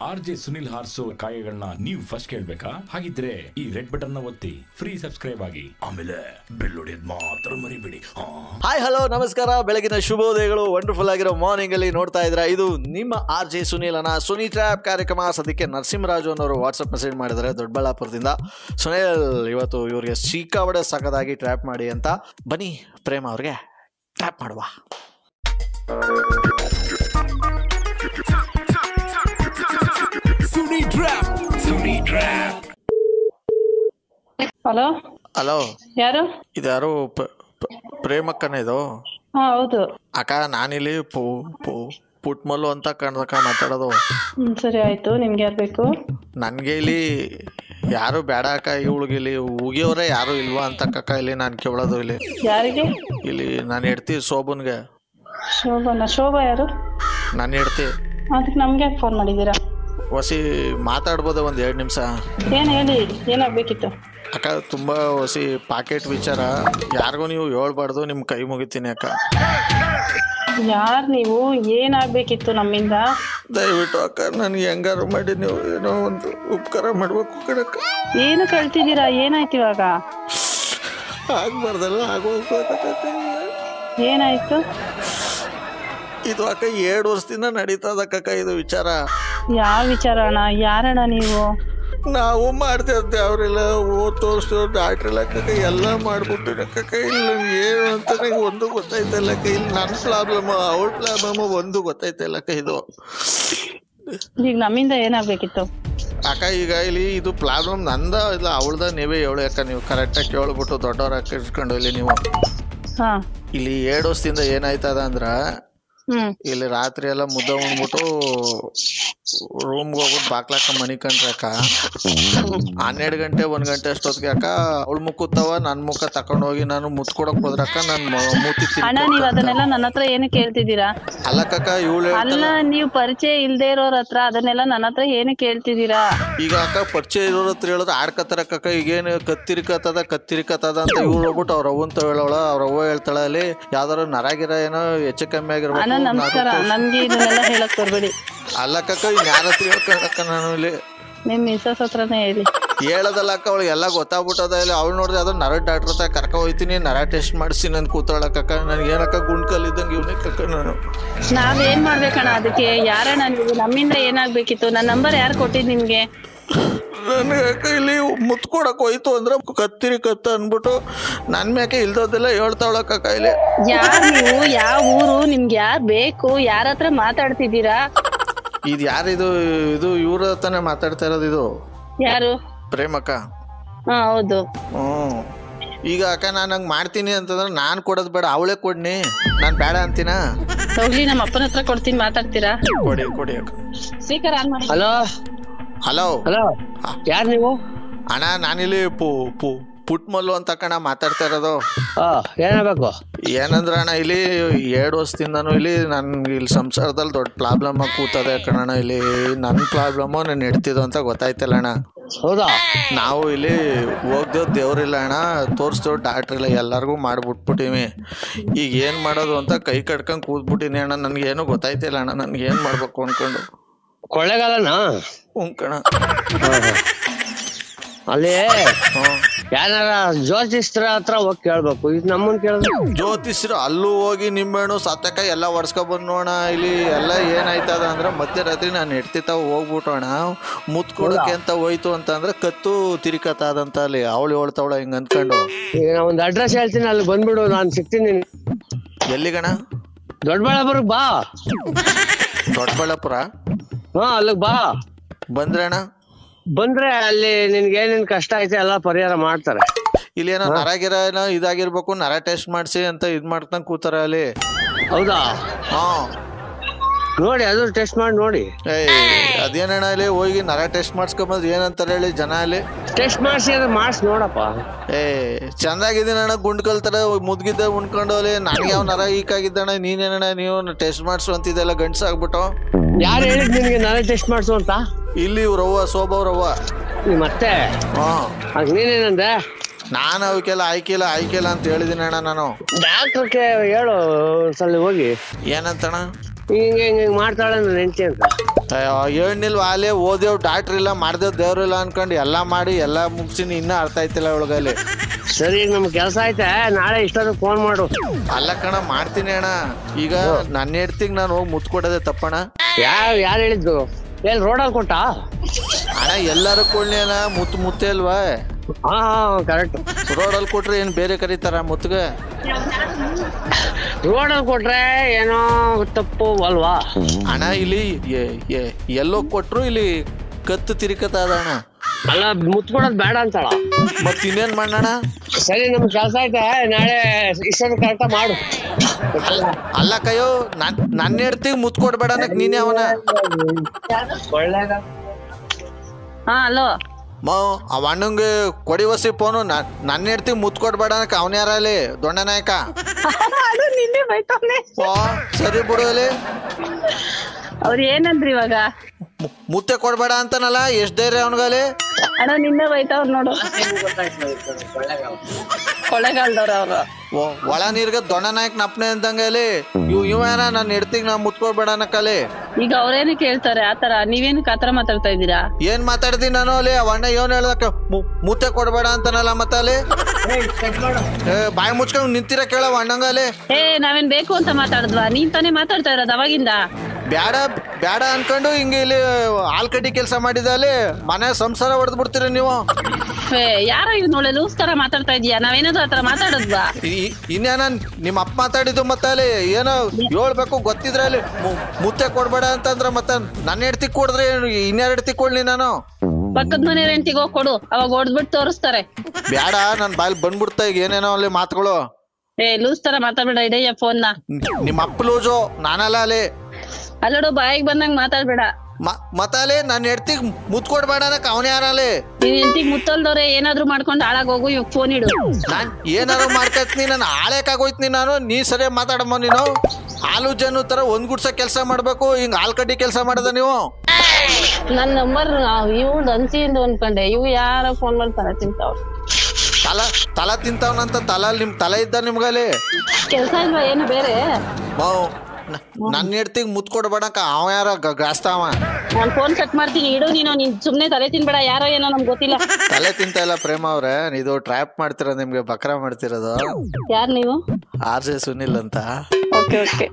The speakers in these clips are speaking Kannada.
ಆರ್ ಜೆ ಸುನಿಲ್ ಹಾರ್ಸೋ ಕಾಯಗಳನ್ನ ನೀವು ಫಸ್ಟ್ ಕೇಳ್ಬೇಕಾ ಹಾಗಿದ್ರೆ ಈ ರೆಡ್ ಬಟನ್ ನ ಒತ್ತಿ ಫ್ರೀ ಸಬ್ಸ್ಕ್ರೈಬ್ ಆಗಿ ಆಮೇಲೆ ಬೆಲ್ ಹೊಡೆಯೋದ್ ಮಾತ್ರ ಮರಿಬೇಡಿ ಹಾ ಹಾಯ್ ಹಲೋ ನಮಸ್ಕಾರ ಬೆಳಗಿನ ಶುಭೋದಯಗಳು ವಂಡರ್ಫುಲ್ ಆಗಿರೋ ಮಾರ್ನಿಂಗ್ ಅಲ್ಲಿ ನೋಡ್ತಾ ಇದ್ರ ಇದು ನಿಮ್ಮ ಆರ್ ಜೆ ಸುನೀಲನ ಸುನಿ ಟ್ರ್ಯಾಪ್ ಕಾರ್ಯಕ್ರಮ ಸದ್ಯಕ್ಕೆ ನರಸಿಂಹರಾಜು ಅನ್ನೋರು ವಾಟ್ಸಪ್ ಮೆಸೇಜ್ ಮಾಡಿದ್ದಾರೆ ದೊಡ್ಡಬಳ್ಳಾಪುರದಿಂದ ಸುನೀಲ್ ಇವತ್ತು ಇವ್ರಿಗೆ ಸಿಕ್ಕಾಬಡೆ ಸಖದಾಗಿ ಟ್ರ್ಯಾಪ್ ಮಾಡಿ ಅಂತ ಬನ್ನಿ ಪ್ರೇಮ ಅವ್ರಿಗೆ ಟ್ರ್ಯಾಪ್ ಮಾಡುವ ಹಲೋ ಹಲೋ ಯಾರು ಇದ್ಯಾರು ಪ- ಪ- ಪ್ರೇಮಕ್ಕನ ಇದು ಹಾ ಹೌದು ಅಕ್ಕ ನಾನಿಲ್ಲಿ ಪು ಪು ಪುಟ್ಮಲ್ಲು ಅಂತ ಕಣ್ದಕ್ಕ ಮಾತಾಡೋದು ಹ್ಮ್ ಸರಿ ಆಯ್ತು ನಿಮ್ಗೆ ಯಾರು ಬೇಕು ನನಗೆ ಇಲ್ಲಿ ಯಾರು ಬೇಡ ಅಕ್ಕ ಇವಳಿಗೆ ಇಲ್ಲಿ ಉಗಿಯೋರೇ ಯಾರು ಇಲ್ವಾ ಅಂತ ಕಕ್ಕ ಇಲ್ಲಿ ನಾನು ಕೇಳೋದು ಇಲ್ಲಿ ಯಾರಿಗೆ ಇಲ್ಲಿ ನಾನು ಹೆಡ್ತಿ ಶೋಭನ್ಗೆ ಶೋಭನ ಶೋಭಾ ಯಾರು ನಾನು ಹೆಡ್ತಿ ಅದಕ್ಕೆ ನಮ್ಗೆ ಯಾಕೆ ಫೋನ್ ಮಾಡಿದ್ದೀರಾ ಹೊಸಿ ಮಾತಾಡ್ಬೋದು ಒಂದು ಎರಡು ನಿಮಿಷ ಏನು ಹೇಳಿ ಏನಾಗಬೇಕಿತ್ತು ಅಕ್ಕ ತುಂಬ ಹೊಸಿ ಪಾಕೆಟ್ ವಿಚಾರ ಯಾರಿಗೂ ನೀವು ಹೇಳ್ಬಾರ್ದು ನಿಮ್ಮ ಕೈ ಮುಗಿತೀನಿ ಅಕ್ಕ ಯಾರು ನೀವು ಏನಾಗಬೇಕಿತ್ತು ನಮ್ಮಿಂದ ದಯವಿಟ್ಟು ಅಕ್ಕ ನನಗೆ ಹೆಂಗಾರು ಮಾಡಿ ನೀವು ಏನೋ ಒಂದು ಉಪಕಾರ ಮಾಡ್ಬೇಕು ಕಣಕ್ಕ ಏನು ಕಳ್ತಿದ್ದೀರಾ ಏನಾಯ್ತು ಇವಾಗ ಆಗ್ಬಾರ್ದಲ್ಲ ಆಗೋಗ್ಬೇಕಕ್ಕ ಏನಾಯ್ತು ಇದು ಅಕ್ಕ ಎರಡು ವರ್ಷದಿಂದ ನಡೀತದಕ್ಕ ಇದು ವಿಚಾರ ಯಾವ ವಿಚಾರ ಅಣ್ಣ ಯಾರಣ್ಣ ನೀವು ನಾವು ಮಾಡ್ತಾ ಇದ್ದೆ ಅವರೆಲ್ಲ ಓದ್ ತೋರಿಸು ಡಾಕ್ಟ್ರ್ ಎಲ್ಲ ಕಕ್ಕ ಎಲ್ಲ ಮಾಡ್ಬಿಟ್ಟು ಕಕ್ಕ ಇಲ್ಲ ಏನು ಅಂತ ನಂಗೆ ಒಂದು ಗೊತ್ತಾಯ್ತಲ್ಲ ಕೈ ಇಲ್ಲಿ ನನ್ನ ಪ್ರಾಬ್ಲಮ್ ಅವಳ ಪ್ರಾಬ್ಲಮ್ ಒಂದು ಗೊತ್ತಾಯ್ತಲ್ಲ ಕೈ ಇದು ಈಗ ನಮ್ಮಿಂದ ಏನಾಗಬೇಕಿತ್ತು ಅಕ್ಕ ಈಗ ಇಲ್ಲಿ ಇದು ಪ್ರಾಬ್ಲಮ್ ನಂದ ಇಲ್ಲ ಅವಳ್ದ ನೀವೇ ಹೇಳು ಯಾಕ ನೀವು ಕರೆಕ್ಟಾಗಿ ಕೇಳ್ಬಿಟ್ಟು ದೊಡ್ಡವ್ರ ಇಟ್ಕೊಂಡು ಇಲ್ಲಿ ನೀವು ಹಾ ಇಲ್ಲಿ ಎರಡು ವರ್ಷದಿಂದ ಏನಾಯ್ತದ ಅಂದ್ರ ಹ್ಮ್ ಇಲ್ಲಿ ರಾತ್ರಿ ಎಲ್ಲ ಮುದ್ದೆ ಉಣ್ಬಿಟ್ಟು ರೂಮ್ಗೆ ಹೋಗ್ಬಿಟ್ಟು ಬಾಕ್ಲಾಕ ಮನಿ ಕಂಡ್ರಕ್ಕ ಹನ್ನೆರಡು ಗಂಟೆ ಒಂದ್ ಗಂಟೆ ಅಷ್ಟೊತ್ತಿಗೆ ಅಕ್ಕ ಅವಳ ಮುಕ್ಕುತ್ತವ ನನ್ ಮುಖ ತಕೊಂಡ್ ಹೋಗಿ ನಾನು ಮುತ್ ಕೊಡಕ್ ಹೋದ್ರಕ್ಕ ನನ್ ಮ- ಮೂತಿ ಅಣ್ಣ ತಿರ್ಗಿ ನೀವು ಅದನ್ನೆಲ್ಲ ನನ್ನ ಹತ್ರ ಏನು ಕೇಳ್ತಿದ್ದೀರಾ ಅಲ್ಲಕ್ಕ ಇವಳು ಅಲ್ಲ ನೀವು ಪರಿಚಯ ಇಲ್ದೇ ಇರೋರ ಹತ್ರ ಅದನ್ನೆಲ್ಲ ನನ್ನ ಹತ್ರ ಏನು ಕೇಳ್ತಿದ್ದೀರಾ ಈಗ ಅಕ್ಕ ಪರಿಚಯ ಇರೋರ ಹತ್ರ ಹೇಳಿದ್ರೆ ಆಡ್ಕತ್ತಾರ ಅಕ್ಕ ಈಗೇನು ಕತ್ತಿರಿಕತ್ತದ ಕತ್ತಿರಿಕತ್ತದ ಅಂತ ಇವ್ರು ಹೋಗ್ಬಿಟ್ಟು ಅವ್ರ ಅವ್ವಂತ ಹೇಳೋಳ ಅವ್ರ ಅವ್ವ ಹೇಳ್ತಾಳ ಅಲ್ಲಿ ಯಾವ್ದಾರು ನರಾಗಿರ ಏನೋ ಹೆಚ್ಚು ಕಮ್ಮಿ ಅಣ್ಣ ಆಗಿರ್ಬೇಕು ನಮಸ್ಕಾರ ನನ್ಗೆ ಇದನ್ನೆಲ್ಲ ಹೇಳಕ್ ಬರ್ಬೇಡಿ ಅಲ್ಲಕ್ಕ ಇನ್ ಯಾರ ಹತ್ರ ಹೇಳ್ಕೊಂಡಕ್ಕ ನಾನು ಇಲ್ಲಿ ನಿಮ್ ಮಿಸಸ್ ಹತ್ರನೇ ಹೇಳಿ ಹೇಳದಲ್ಲ ಅಕ್ಕ ಅವಳಿಗೆ ಎಲ್ಲ ಗೊತ್ತಾಗ್ಬಿಟ್ಟದ ಇಲ್ಲ ಅವಳು ನೋಡಿದ್ರೆ ಅದು ನರ ಡಾಕ್ಟ್ರ್ ಹತ್ರ ಕರ್ಕ ಹೋಯ್ತೀನಿ ನರ ಟೆಸ್ಟ್ ಮಾಡಿಸಿ ನನ್ ಕೂತಾಳಕ್ಕ ನನಗೆ ಏನಕ್ಕ ಗುಂಡ್ಕಲ್ ಇದ್ದಂಗೆ ಇವನೇ ಕಕ್ಕ ನಾನು ನಾವೇನ್ ಮಾಡ್ಬೇಕಣ್ಣ ಅದಕ್ಕೆ ಯಾರಣ್ಣ ನೀವು ನಮ್ಮಿಂದ ಏನಾಗ್ಬೇಕಿತ್ತು ನನ್ನ ನಂಬರ್ ಯಾರು ಕೊಟ್ಟಿದ್ ನಿಮ್ಗೆ ನನಗೆ ಅಕ್ಕ ಇಲ್ಲಿ ಮುತ್ ಕೊಡಕ್ ಹೋಯ್ತು ಅಂದ್ರೆ ಕತ್ತಿರಿ ಕತ್ತ ಅನ್ಬಿಟ್ಟು ನನ್ ಮ್ಯಾಕೆ ಇಲ್ದೋದೆಲ್ಲ ಹೇಳ್ತಾವಳಕ್ಕ ಇಲ್ಲಿ ಯಾರ್ ನೀವು ಯಾವ ಊರು ನಿಮ್ಗೆ ಯಾರ್ ಬೇಕು ಯಾರ ಹತ್ರ ಮಾತಾಡ್ತಿದ್ದೀರಾ ಇದು ಯಾರಿದು ಇದು ಇವ್ರ ಹತ್ರನೇ ಮಾತಾಡ್ತಾ ಇರೋದು ಇದು ಯಾರು ಪ್ರೇಮಕ್ಕ ಹಾ ಹೌದು ಹ್ಞೂ ಈಗ ಅಕ್ಕ ನಾನು ಹಂಗೆ ಮಾಡ್ತೀನಿ ಅಂತಂದ್ರೆ ನಾನು ಕೊಡೋದು ಬೇಡ ಅವಳೇ ಕೊಡ್ನಿ ನಾನು ಬೇಡ ಅಂತೀನ ಹೋಗ್ಲಿ ನಮ್ಮ ಅಪ್ಪನ ಹತ್ರ ಕೊಡ್ತೀನಿ ಮಾತಾಡ್ತೀರಾ ಕೊಡಿ ಕೊಡಿ ಅಕ್ಕ ಸ್ಪೀಕರ್ ಆನ್ ಮಾಡಿ ಹಲೋ ಹಲೋ ಹಲೋ ಯಾರು ನೀವು ಅಣ್ಣ ನಾನಿಲ್ಲಿ ಪು ಪು ಪುಟ್ಮಲ್ಲು ಅಂತ ಕಣ ಮಾತಾಡ್ತಾ ಇರೋದು ಆ ಏನಾಗಬೇಕು ಏನಂದ್ರೆ ಅಣ್ಣ ಇಲ್ಲಿ ಎರಡು ವರ್ಷದಿಂದನೂ ಇಲ್ಲಿ ನನ್ಗೆ ಇಲ್ಲಿ ಸಂಸಾರದಲ್ಲಿ ದೊಡ್ಡ ಪ್ರಾಬ್ಲಮ್ ಆಗಿ ಕೂತದೆ ಕಣಣ್ಣ ಇಲ್ಲಿ ನನ್ನ ಪ್ರಾಬ್ಲಮ್ಮು ನಾನು ಇಡ್ತಿದ್ದು ಅಂತ ಗೊತ್ತಾಯ್ತಲ್ಲ ಅಣ್ಣ ಹೌದಾ ನಾವು ಇಲ್ಲಿ ಹೋಗ್ದೇವ್ ದೇವ್ರಿಲ್ಲ ಅಣ್ಣ ತೋರಿಸ್ದೇವ್ ಡಾಕ್ಟ್ರ್ ಇಲ್ಲ ಎಲ್ಲರಿಗೂ ಮಾಡ್ಬಿಟ್ಬಿಟ್ಟಿವಿ ಈಗ ಏನು ಮಾಡೋದು ಅಂತ ಕೈ ಕಟ್ಕೊಂಡು ಕೂತ್ಬಿಟ್ಟಿನಿ ಅಣ್ಣ ನನಗೆ ಏನೂ ಗೊತ್ತಾಯ್ತಿಲ್ಲ ಅಣ್ಣ ನನ್ಗೆ ಏನು ಮಾಡ್ಬೇಕು ಅನ್ಕೊಂಡು ಕೊಳ್ಳೆಗಾಲನಾ ಹ್ಞೂ ಕಣ ಅಲ್ಲಿ ಹ್ಞೂ ಯಾರ ಜ್ಯೋತಿಷ್ರ ಹತ್ರ ಹೋಗಿ ಕೇಳ್ಬೇಕು ಇದು ನಮ್ಮನ್ ಕೇಳಿದ್ರೆ ಜ್ಯೋತಿಷ್ರು ಅಲ್ಲೂ ಹೋಗಿ ನಿಂಬೆಹಣ್ಣು ಸತ್ತಕ ಎಲ್ಲ ಒಡ್ಸ್ಕೊಬಂದು ನೋಡ ಇಲ್ಲಿ ಎಲ್ಲ ಏನಾಯ್ತದ ಅಂದ್ರೆ ಮಧ್ಯರಾತ್ರಿ ನಾನು ಹೆಡ್ತಿತಾವ ಹೋಗ್ಬಿಟ್ಟು ಅಣ್ಣ ಮುತ್ ಕೊಡಕ್ಕೆ ಅಂತ ಹೋಯ್ತು ಅಂತಂದ್ರೆ ಕತ್ತು ತಿರಿಕತ್ತದಂತ ಅಲ್ಲಿ ಅವಳು ಹೇಳ್ತಾವಳ ಹಿಂಗ ಅಂದ್ಕೊಂಡು ಈಗ ನಾ ಒಂದು ಅಡ್ರೆಸ್ ಹೇಳ್ತೀನಿ ಅಲ್ಲಿ ಬಂದ್ಬಿಡು ನಾನು ಸಿಗ್ತೀನಿ ನಿನ್ಗೆ. ಎಲ್ಲಿಗಣ ದೊಡ್ಡಬಳ್ಳಾಪುರಕ್ಕೆ ಬಾ ದೊಡ್ಡಬಳ್ಳಾಪುರ ಹಾ ಅಲ್ಲಿಗೆ ಬಾ ಬಂದ್ರೆ ಅಣ್ಣ ಬಂದ್ರೆ ಅಲ್ಲಿ ನಿನ್ಗೆ ಏನೇನ್ ಕಷ್ಟ ಐತೆ ಎಲ್ಲ ಪರಿಹಾರ ಮಾಡ್ತಾರೆ ಇಲ್ಲಿ ಏನೋ ನರಗಿರ ಏನೋ ಇದಾಗಿರ್ಬೇಕು ನರ ಟೆಸ್ಟ್ ಮಾಡಿಸಿ ಅಂತ ಇದ್ ಮಾಡ್ಕೊಂಡ್ ಕೂತಾರ ಅಲ್ಲಿ ಹೌದಾ ಹಾ ನೋಡಿ ಅದು ಟೆಸ್ಟ್ ಮಾಡಿ ನೋಡಿ ಏಯ್ ಅದೇನಣ್ಣ ಇಲ್ಲಿ ಹೋಗಿ ನರ ಟೆಸ್ಟ್ ಮಾಡಿಸ್ಕೊಂಬಂದ್ ಏನಂತಾರೆ ಹೇಳಿ ಜನ ಅಲ್ಲಿ ಟೆಸ್ಟ್ ಮಾಡಿಸಿ ಅದು ಮಾಡಿಸಿ ನೋಡಪ್ಪ ಏ ಚಂದಾಗಿದ್ದೀನಣ್ಣ ಗುಂಡ್ ಕಲ್ತಾರ ಮುದ್ಗಿದ್ದ ಉಣ್ಕೊಂಡು ಅಲ್ಲಿ ನನಗೆ ಯಾವ ನರ ಈಕಾಗಿದ್ದಣ್ಣ ನೀನೇನಣ್ಣ ನೀವು ಟೆಸ್ಟ್ ಮಾಡಿಸು ಅಂತಿದ್ದೆಲ್ಲ ಗಂಡ್ಸ್ ಆಗ್ಬಿಟ್ಟು ಯಾರು ಹೇಳಿದ್ ನಿನ್ಗೆ ನಾನೇ ಟೆಸ್ಟ್ ಮಾಡಿಸು ಅಂತ ಇಲ್ಲಿ ಇವ್ರವ್ವ ಸೋಬವ್ರವ್ವ ನೀ ಮತ್ತೆ ಹಾ ಆಗ ನೀನೇನಂದೆ ನಾನು ಅವಕ್ಕೆಲ್ಲ ಆಯ್ಕಿಲ್ಲ ಆಯ್ಕಿಲ್ಲ ಅಂತ ಹೇಳಿದ್ದೀನಿ ಅಣ್ಣ ನಾನು ಡಾಕ್ಟ್ರಕ್ಕೆ ಹೇಳು ಒಂದ್ಸಲ ಹೋಗಿ ಏನಂತಣ್ಣ ಹಿಂಗೆ ಹಿಂಗೆ ಹಿಂಗೆ ಮಾಡ್ತಾಳೆ ನನ್ನ ಹೆಂಡತಿ ಅಂತ ಹೇಳಿಲ್ವ ಅಲ್ಲೇ ಓದೇವ್ ಡಾಕ್ಟ್ರ್ ಇಲ್ಲ ಮಾಡ್ದೇವ್ ದೇವ್ರು ಇಲ್ಲ ಅನ್ಕೊಂಡು ಎಲ್ಲ ಮಾಡಿ ಎಲ್ಲ ಮುಗಿಸಿನಿ ಇನ್ನೂ ಅರ್ಥ ಆಯ್ತಿಲ್ಲ ಒಳಗಲ್ಲಿ ಸರಿ ಈಗ ನಮ್ಗೆ ಕೆಲಸ ಐತೆ ನಾಳೆ ಇಷ್ಟೊತ್ತಿಗೆ ಫೋನ್ ಮಾಡು ಅಲ್ಲ ಕಣ ಮಾಡ್ತೀನಿ ಅಣ್ಣ ಈಗ ನನ್ನ ಹೆಡ್ತಿಗೆ ನಾನು ಹೋಗಿ ಮುತ್ಕೊಡೋದೆ ತಪ್ಪಣ ಯಾರು ಯಾರು ಹೇಳಿದ್ದು ಎಲ್ಲಿ ರೋಡಲ್ಲಿ ಕೊಟ್ಟ ಅಣ್ಣ ಎಲ್ಲರೂ ಕೊಳ್ಳಿ ಅಣ್ಣ ಮುತ್ತು ಮುತ್ತೆ ಅಲ್ವಾ ಹಾ ಹಾ ಕರೆಕ್ಟ್ ರೋಡಲ್ಲಿ ಕೊಟ್ರೆ ಏನು ಬೇರೆ ಕರೀತಾರ ಮುತ್ತಿಗೆ ರೋಡಲ್ಲಿ ಕೊಟ್ರೆ ಏನೋ ತಪ್ಪು ಅಲ್ವಾ ಅಣ್ಣ ಇಲ್ಲಿ ಎ- ಎ- ಎಲ್ಲೋ ಕೊಟ್ರು ಇಲ್ಲಿ ಕತ್ತು ತಿರುಕತ್ತದ ಅಣ್ಣ ಅಲ್ಲ ಮುತ್ಕೊಡೋದು ಬೇಡ ಅಂತಾಳ ಮತ್ ಇನ್ನೇನ್ ಮಾಡೋಣ ಸರಿ ನಮ್ಗೆ ಕೆಲಸ ಐತೆ ನಾಳೆ ಇಷ್ಟೊತ್ತು ಕರೆಕ್ಟಾಗಿ ಮಾಡು ಅಲ್ಲ ಕಯ್ಯೋ ನನ್ ನನ್ನ ಹೆಡ್ತಿಗೆ ಮುತ್ ಕೊಡ್ಬೇಡ ಅನ್ನಕ್ ನೀನೇ ಅವನ ಒಳ್ಳೆದ ಹಾ ಅಲೋ ಮೋ ಅವ ಅಣ್ಣಂಗೆ ಕೊಡಿ ವಸಿ ಫೋನು ನನ್ನ ಹೆಡ್ತಿಗೆ ಮುತ್ ಕೊಡ್ಬೇಡ ಅನ್ನಕ್ ಅವನ ಯಾರಲ್ಲಿ ದೊಡ್ಡ ನಾಯಕ ಅದು ನಿನ್ನೆ ಬೈತವ್ನೆ ಓ ಸರಿ ಬಿಡು ಅಲ್ಲಿ ಅವ್ರು ಏನಂದ್ರಿ ಇವಾಗ ಮು- ಮುತ್ತೆ ಕೊಡ್ಬೇಡ ಅಂತಾನಲ್ಲ ಎಷ್ಟ್ ಧೈರ್ಯ ಅವನ್ಗಲ್ಲಿ ಅಣ್ಣ ನಿನ್ನೆ ಬೈತಾವ್ರ ನೋಡು ಕೊಳ್ಳೆಗಾಲದವ್ರ ಅವ್ರು ಒ- ಒಳ ನೀರ್ಗೆ ದೊಡ್ಡ ನಾಯಕ್ ನಪ್ನೆ ಅಂದಂಗೆ ಅಲ್ಲಿ ಇವ್ ಇವ ಏನ ನನ್ನ ಹೆಡ್ತಿಗೆ ನಾ ಮುತ್ ಕೊಡ್ಬೇಡ ಅನ್ನಕ್ಕಲ್ಲಿ ಈಗ ಅವ್ರೇನು ಕೇಳ್ತಾರೆ ಆತರ ನೀವೇನಕ್ಕೆ ಆತರ ಮಾತಾಡ್ತಾ ಇದ್ದೀರಾ ಏನ್ ಮಾತಾಡ್ತೀನಿ ನಾನು ಅಲ್ಲಿ ಅವ ಅಣ್ಣ ಏನ್ ಹೇಳ್ದಕ್ಕ ಮು- ಮುತ್ತೆ ಕೊಡ್ಬೇಡ ಅಂತಾನಲ್ಲ ಮತ್ತೆ ಅಲ್ಲಿ ಏ, ಬಾಯಿ ಮುಚ್ಕೊಂಡು ನಿಂತಿರ ಕೇಳವ ಅಣ್ಣಂಗ ಅಲ್ಲಿ ಏ ನಾವೇನ್ ಬೇಕು ಅಂತ ಮಾತಾಡಿದ್ವಾ ನೀನ್ ತಾನೇ ಮಾತಾಡ್ತಾ ಇರೋದು ಅವಾಗಿಂದ ಬ್ಯಾಡ ಬ್ಯಾಡ ಅನ್ಕೊಂಡು ಹಿಂಗೆ ಇಲ್ಲಿ ಆಲ್ಕಡ್ಡಿ ಕೆಲಸ ಮಾಡಿದ ಅಲ್ಲಿ ಮನೆ ಸಂಸಾರ ಹೊಡೆದ್ ಬಿಡ್ತೀರಿ ನೀವು ಏ ಯಾರೋ ಇವ್ ನೋಳೆ ಲೂಸ್ ತರ ಮಾತಾಡ್ತಾ ಇದೀಯಾ ನಾವೇನಾದ್ರು ಆತರ ಮಾತಾಡದ್ವಾ ಈ- ಇನ್ನೇನ ನಿಮ್ಮ ಅಪ್ಪ ಮಾತಾಡಿದ್ದು ಮತ್ತೆ ಅಲ್ಲಿ ಏನೋ ಹೇಳ್ಬೇಕು ಗೊತ್ತಿದ್ರೆ ಅಲ್ಲಿ ಮು- ಮುತ್ತೆ ಕೊಡ್ಬೇಡ ಅಂತಂದ್ರ ಮತ್ತೆ ನನ್ನ ಹೆಡ್ತಿ ಕೊಡಿದ್ರೆ ಇನ್ಯಾರು ಹೆಡ್ತಿ ಕೊಡ್ಲಿ ನಾನು ಪಕ್ಕದ ಮನೆ ರೆಂಟಿಗೆ ಹೋಗ್ ಕೊಡು ಅವಾಗ ಹೊಡ್ದ್ಬಿಟ್ಟು ತೋರಿಸ್ತಾರೆ ಬ್ಯಾಡ ನನ್ನ ಬಾಯಲ್ಲಿ ಬಂದ್ಬಿಡ್ತಾ ಈಗ ಏನೇನೋ ಅಲ್ಲಿ ಮಾತುಗಳು ಏ ಲೂಸ್ ತರ ಮಾತಾಡ್ಬೇಡ ಇಡಯ್ಯ ಫೋನ್ ನ ನಿಮ್ಮ ಅಪ್ಪ ಲೂಜು ನಾನಲ್ಲ ಅಲ್ಲಿ ಅಲ್ಲೋಡು ಬಾಯಿಗೆ ಬಂದಂಗ್ ಮಾತಾಡ್ಬೇಡ ಮ- ಮತ್ತೆ ಅಲ್ಲಿ ನನ್ನ ಹೆಡ್ತಿಗ್ ಮುತ್ ಕೊಡ್ಬೇಡ ಅನ್ನಕ್ ಅವನೇ ಯಾರಲ್ಲಿ ನೀನ್ ಹೆಂಡತಿಗ್ ಮುತ್ತಲ್ದವ್ರೆ ಏನಾದ್ರು ಮಾಡ್ಕೊಂಡು ಹಾಳಾಗೋಗು ಇವಾಗ ಫೋನ್ ಇಡು ನಾನ್ ಏನಾರು ಮಾಡ್ಕತ್ನಿ ನಾನು ಆಗೋಯ್ತೀನಿ ನಾನು ನೀ ಸರಿಯಾಗಿ ಮಾತಾಡಮ್ಮ ನೀನು ಹಾಲು ಜನ ತರ ಒಂದ್ ಗುಡ್ಸ ಕೆಲಸ ಮಾಡ್ಬೇಕು ಹಿಂಗ್ ಹಾಲ್ ಕಡ್ಡಿ ಕೆಲಸ ಮಾಡದ ನೀವು ನನ್ ನಂಬರ್ ಇವ್ ಅನ್ಸಿಯಿಂದ ಅನ್ಕೊಂಡೆ ಇವ್ ಯಾರ ಫೋನ್ ಮಾಡ್ತಾರ ತಿಂತಾವ್ ತಲ ತಲ ತಿಂತಾವನಂತ ತಲ ನಿಮ್ ತಲೆ ಇದ್ದ ನಿಮ್ಗಲ್ಲಿ ಕೆಲ್ಸ ಇಲ್ವಾ ಏನು ಬೇರೆ ಮಾವ್, ನ- ನನ್ನ ಹೆಡ್ತಿಗ್ ಮುತ್ ಕೊಡ್ಬೇಡಕ್ಕ ಅವ ಯಾರ ಗಾಸ್ತಾವ ನಾನ್ ಫೋನ್ ಕಟ್ ಮಾಡ್ತೀನಿ ಇಡು ನೀನು ನೀನ್ ಸುಮ್ನೆ ತಲೆ ತಿನ್ಬೇಡ ಯಾರೋ ಏನೋ ನಮ್ಗೆ ಗೊತ್ತಿಲ್ಲ ತಲೆ ತಿಂತ ಇಲ್ಲ ಪ್ರೇಮ ಅವ್ರೆ ಇದು ಟ್ರ್ಯಾಪ್ ಮಾಡ್ತಿರೋದು ನಿಮ್ಗೆ ಬಕ್ರ ಮಾಡ್ತಿರೋದು ಯಾರ್ ನೀವು ಆರ್ ಜೆ ಸುನಿಲ್ ಅಂತ ಓಕೆ ಓಕೆ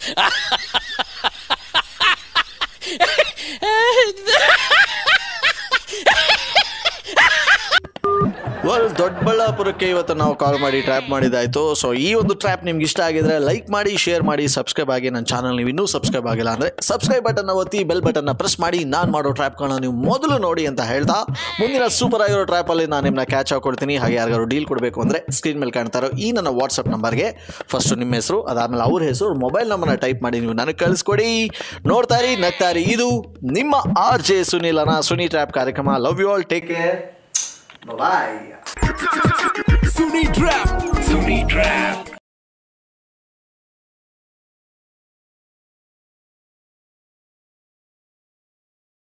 ವೆಲ್ ದೊಡ್ಡಬಳ್ಳಾಪುರಕ್ಕೆ ಇವತ್ತು ನಾವು ಕಾಲ್ ಮಾಡಿ ಟ್ರ್ಯಾಪ್ ಮಾಡಿದಾಯ್ತು ಸೊ ಈ ಒಂದು ಟ್ರ್ಯಾಪ್ ನಿಮ್ಗೆ ಇಷ್ಟ ಆಗಿದ್ರೆ ಲೈಕ್ ಮಾಡಿ ಶೇರ್ ಮಾಡಿ ಸಬ್ಸ್ಕ್ರೈಬ್ ಆಗಿ ನನ್ನ ಚಾನಲ್ ನೀವು ಇನ್ನೂ ಸಬ್ಸ್ಕ್ರೈಬ್ ಆಗಿಲ್ಲ ಅಂದರೆ ಸಬ್ಸ್ಕ್ರೈಬ್ ಬಟನ್ ಒತ್ತಿ ಬೆಲ್ ಬಟನ್ನ ಪ್ರೆಸ್ ಮಾಡಿ ನಾನು ಮಾಡೋ ಟ್ರ್ಯಾಪ್ಗಳನ್ನ ನೀವು ಮೊದಲು ನೋಡಿ ಅಂತ ಹೇಳ್ತಾ ಮುಂದಿನ ಸೂಪರ್ ಆಗಿರೋ ಟ್ರ್ಯಾಪಲ್ಲಿ ನಾನು ನಿಮ್ಮನ್ನ ಕ್ಯಾಚ್ ಹಾಕೊಡ್ತೀನಿ ಹಾಗೆ ಯಾರಿಗಾರು ಡೀಲ್ ಕೊಡಬೇಕು ಅಂದರೆ ಸ್ಕ್ರೀನ್ ಮೇಲೆ ಕಾಣ್ತಾ ಇರೋ ಈ ನನ್ನ ವಾಟ್ಸಪ್ ನಂಬರ್ಗೆ ಫಸ್ಟು ನಿಮ್ಮ ಹೆಸರು ಅದಾದಮೇಲೆ ಅವ್ರ ಹೆಸರು ಮೊಬೈಲ್ ನಂಬರ್ನ ಟೈಪ್ ಮಾಡಿ ನೀವು ನನಗೆ ಕಳಿಸ್ಕೊಡಿ ನೋಡ್ತಾ ಇರಿ ನಗ್ತಾ ಇರಿ ಇದು ನಿಮ್ಮ ಆರ್ ಜೆ ಸುನಿಲನ ಸುನಿ ಟ್ರ್ಯಾಪ್ ಕಾರ್ಯಕ್ರಮ love you all take care bye Suni